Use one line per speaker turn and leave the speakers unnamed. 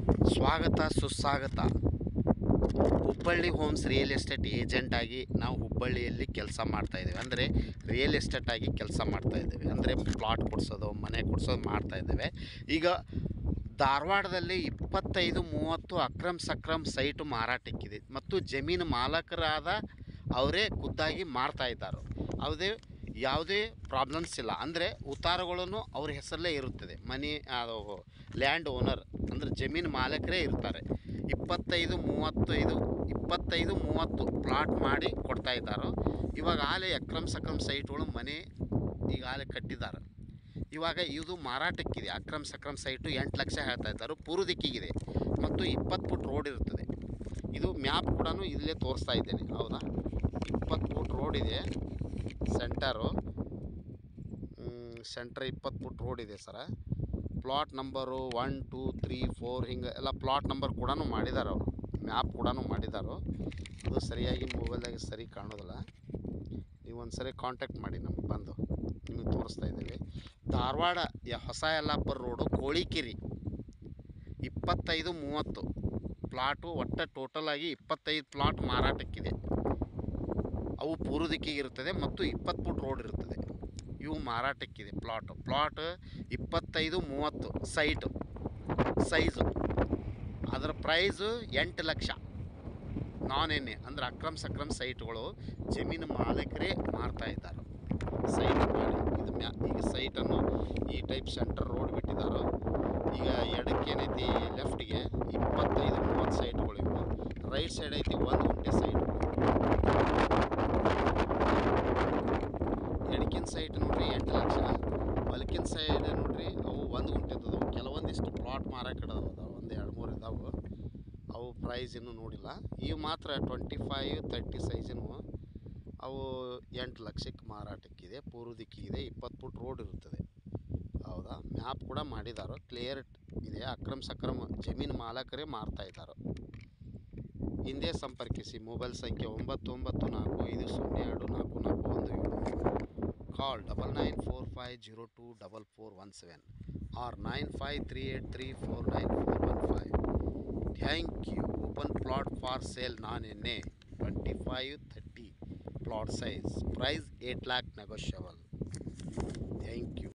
ಸ್ವಾಗತ ಸುಸ್ವಾಗತ Hubballi homes real estate agent ಆಗಿ ನಾವು ಹುಬ್ಬಳ್ಳಿಯಲ್ಲಿ ಕೆಲಸ ಮಾಡ್ತಾ ಇದ್ದೇವೆ ಅಂದರೆ ರಿಯಲ್ ಎಸ್ಟೇಟ್ ಆಗಿ ಕೆಲಸ ಮಾಡ್ತಾ ಇದ್ದೇವೆ ಅಂದರೆ ಪ್ಲಾಟ್ ಕೊಡಿಸೋದು ಮನೆ ಕೊಡಿಸೋದು ಮಾಡ್ತಾ ಇದ್ದೇವೆ ಈಗ ಧಾರವಾಡದಲ್ಲಿ ಇಪ್ಪತ್ತೈದು ಮೂವತ್ತು ಅಕ್ರಮ್ ಸಕ್ರಮ್ ಸೈಟು ಮಾರಾಟಕ್ಕಿದೆ ಮತ್ತು ಜಮೀನು ಮಾಲಕರಾದ ಅವರೇ ಖುದ್ದಾಗಿ ಮಾರ್ತಾ ಇದ್ದಾರೆ ಯಾವುದೇ ಯಾವುದೇ ಪ್ರಾಬ್ಲಮ್ಸ್ ಇಲ್ಲ ಅಂದರೆ ಉತ್ತಾರಗಳನ್ನು ಅವ್ರ ಹೆಸರಲ್ಲೇ ಇರುತ್ತದೆ ಮನಿ ಅದು ಲ್ಯಾಂಡ್ ಓನರ್ ಅಂದರೆ ಜಮೀನು ಮಾಲಕರೇ ಇರ್ತಾರೆ ಇಪ್ಪತ್ತೈದು ಮೂವತ್ತೈದು ಇಪ್ಪತ್ತೈದು ಮೂವತ್ತು ಪ್ಲಾಟ್ ಮಾಡಿ ಕೊಡ್ತಾ ಇದ್ದಾರೆ ಇವಾಗ ಆಲೆ ಅಕ್ರಮ್ ಸಕ್ರಮ್ ಸೈಟ್ಗಳು ಮನೆ ಈಗ ಆಲೆ ಕಟ್ಟಿದ್ದಾರೆ ಇವಾಗ ಇದು ಮಾರಾಟಕ್ಕಿದೆ ಅಕ್ರಮ್ ಸಕ್ರಮ್ ಸೈಟು ಎಂಟು ಲಕ್ಷ ಹೇಳ್ತಾ ಇದ್ದಾರೆ ಪೂರ್ವ ದಿಕ್ಕಿಗಿದೆ ಮತ್ತು ಇಪ್ಪತ್ತು ಫುಟ್ ರೋಡ್ ಇರ್ತದೆ ಇದು ಮ್ಯಾಪ್ ಕೂಡ ಇಲ್ಲೇ ತೋರಿಸ್ತಾ ಇದ್ದೇನೆ ಹೌದಾ ಇಪ್ಪತ್ತು ಫುಟ್ ರೋಡ್ ಇದೆ ಸೆಂಟರು ಸೆಂಟ್ರ್ ಇಪ್ಪತ್ತು ಫುಟ್ ರೋಡ್ ಇದೆ ಸರ plot number one two three four ಹಿಂಗೆ ಎಲ್ಲ ಪ್ಲಾಟ್ ನಂಬರ್ ಕೂಡ ಮಾಡಿದ್ದಾರೆ ಅವರು ಮ್ಯಾಪ್ ಕೂಡ ಮಾಡಿದ್ದಾರೆ ಅದು ಸರಿಯಾಗಿ ಮೊಬೈಲ್ದಾಗ ಸರಿ ಕಾಣೋದಿಲ್ಲ ನೀವು ಒಂದು ಸರಿ ಕಾಂಟ್ಯಾಕ್ಟ್ ಮಾಡಿ ನಮ್ಗೆ ಬಂದು ನಿಮಗೆ ತೋರಿಸ್ತಾ ಇದ್ದೀವಿ ಧಾರವಾಡ ಯ ಹೊಸ ಯಲ್ಲಾಪುರ ರೋಡು ಕೋಳಿಕೆರೆ ಇಪ್ಪತ್ತೈದು ಮೂವತ್ತು ಪ್ಲಾಟು ಒಟ್ಟು ಟೋಟಲ್ ಆಗಿ ಇಪ್ಪತ್ತೈದು ಪ್ಲಾಟ್ ಮಾರಾಟಕ್ಕಿದೆ ಅವು ಪೂರ್ವ ದಿಕ್ಕಿಗೆ ಇರ್ತದೆ ಮತ್ತು ಇಪ್ಪತ್ತು ಫುಟ್ ರೋಡ್ ಇರ್ತದೆ ಇವು ಮಾರಾಟಕ್ಕಿದೆ ಪ್ಲಾಟು ಪ್ಲಾಟ್ ಇಪ್ಪತ್ತೈದು ಮೂವತ್ತು ಸೈಟು ಸೈಜು ಅದರ ಪ್ರೈಸು ಎಂಟು ಲಕ್ಷ ನಾನ್ ಎಣ್ಣೆ ಅಂದರೆ ಅಕ್ರಮ್ ಸಕ್ರಮ್ ಸೈಟ್ಗಳು ಜಮೀನು ಮಾಲೀಕರೇ ಮಾರ್ತಾ ಇದ್ದಾರೆ ಸೈಟ್ ಮಾಡಿ ಇದು ಮ್ಯಾ ಈಗ ಸೈಟನ್ನು ಈ ಟೈಪ್ ಸೆಂಟರ್ ರೋಡ್ ಬಿಟ್ಟಿದ್ದಾರೆ ಈಗ ಎಡಕ್ಕೆ ಏನೈತಿ ಲೆಫ್ಟಿಗೆ ಇಪ್ಪತ್ತೈದು ಮೂವತ್ತು ಸೈಟ್ಗಳು ಇವು ರೈಟ್ ಸೈಡ್ ಐತಿ ಒಂದು ಗುಂಟೆ ಸೈಟ್ ಎಡಕಿನ ಸೈಟ್ ನೋಡ್ರಿ ಎಂಟು ಲಕ್ಷ ಬಲಕಿನ ಸೈಡ್ ನೋಡ್ರಿ ಅವು ಒಂದು ಗುಂಟೆ ಅದಾವು ಕೆಲವೊಂದಿಷ್ಟು ಪ್ಲಾಟ್ ಮಾರಕ್ಕೆ ಅದಾವು ಒಂದು ಎರಡು ಮೂರು ಇದಾವೆ ಅವು ಪ್ರೈಸ್ ಇನ್ನೂ ನೋಡಿಲ್ಲ ಇವು ಮಾತ್ರ ಟ್ವೆಂಟಿ ಫೈವ್ ತರ್ಟಿ ಸೈಜಿನವು ಅವು ಎಂಟು ಲಕ್ಷಕ್ಕೆ ಮಾರಾಟಕ್ಕಿದೆ ಪೂರ್ವ ದಿಕ್ಕಿಗಿದೆ ಇಪ್ಪತ್ತು ಫುಟ್ ರೋಡ್ ಇರುತ್ತದೆ ಹೌದಾ ಮ್ಯಾಪ್ ಕೂಡ ಮಾಡಿದ್ದಾರೆ ಕ್ಲಿಯರ್ ಇದೆ ಅಕ್ರಮ್ ಸಕ್ರಮ್ ಜಮೀನು ಮಾಲಕರೇ ಮಾರ್ತಾ ಇದ್ದಾರೆ ಹಿಂದೆ ಸಂಪರ್ಕಿಸಿ ಮೊಬೈಲ್ ಸಂಖ್ಯೆ ಒಂಬತ್ತು ಒಂಬತ್ತು ನಾಲ್ಕು ಐದು ಸೊನ್ನೆ ಎರಡು ನಾಲ್ಕು ನಾಲ್ಕು ಒಂದು ಏಳು call double nine four five zero two double four one seven ಆರ್ nine five three eight three four nine four one five thank you open plot for sale non N A twenty five thirty plot size price eight lakh negotiable thank you